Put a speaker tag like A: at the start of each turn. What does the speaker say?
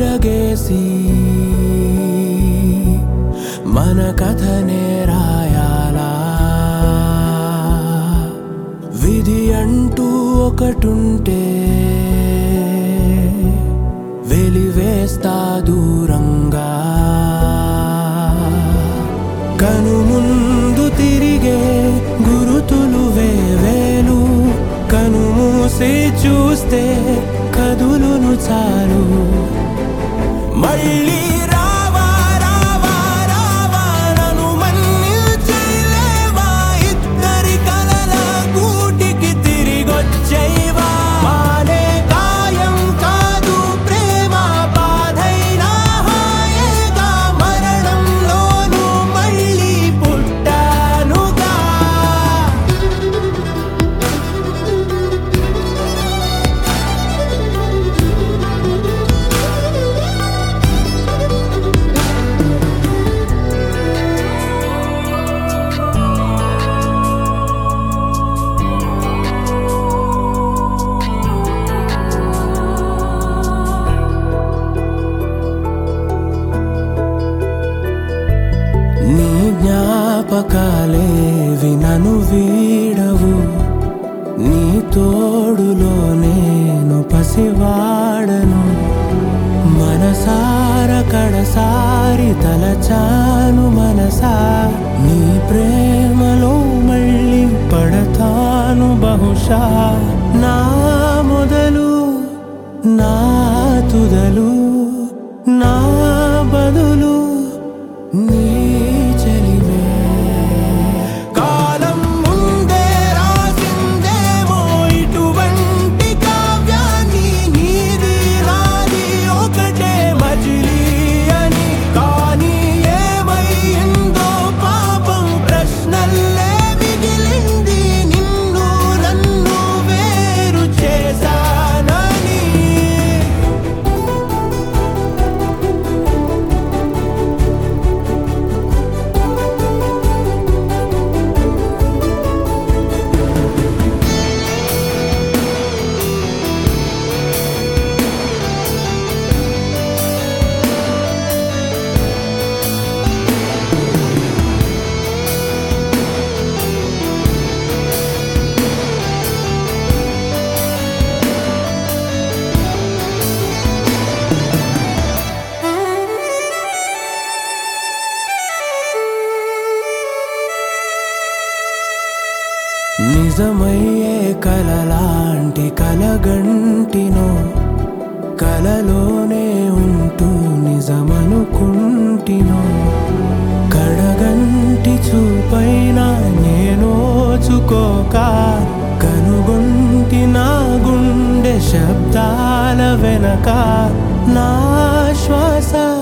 A: తిరగేసి మన కథనే రాయాలా విధి అంటూ ఒకటుంటే వెలివేస్తా దూరంగా కను ముందు తిరిగే గురుతులు వేవేలు కను మూసి చూస్తే కదులును చాలు మళ్ళీ రావా రావా రావా నన్ను మన్నించలేవా ఇద్దరి కలల గూటికి తిరిగొచ్చేవా మానే కాయం కాదు ప్రేమ బాధైనా హాయేగా మరణంలోనూ మళ్ళీ పుట్టానుగా నీ జ్ఞాపకాలేవి నన్ను వీడవు నీ తోడులో నేను పసివాడను మనసార కడసారి తలచాను మనసా నీ ప్రేమలో మళ్ళీ పడతాను బహుశా నా మొదలు నా తుదలు నా బదులు నీ చెలిమే కాలం ముందే రాసిందేమో ఇటువంటి కావ్యాన్ని నీది నాది ఒకటే మజిలీ అని కానీ ఏమైందో పాపం ప్రశ్నల్లే మిగిలింది నిన్ను నన్ను వేరు చేశానని నిజమయ్యే కలలాంటి కలగంటినో కలలోనే ఉంటూ నిజమనుకుంటినో కడగంటి చూపైన నేనోచుకోక కనుగొంటి నా గుండె శబ్దాల వెనక నా శ్వాస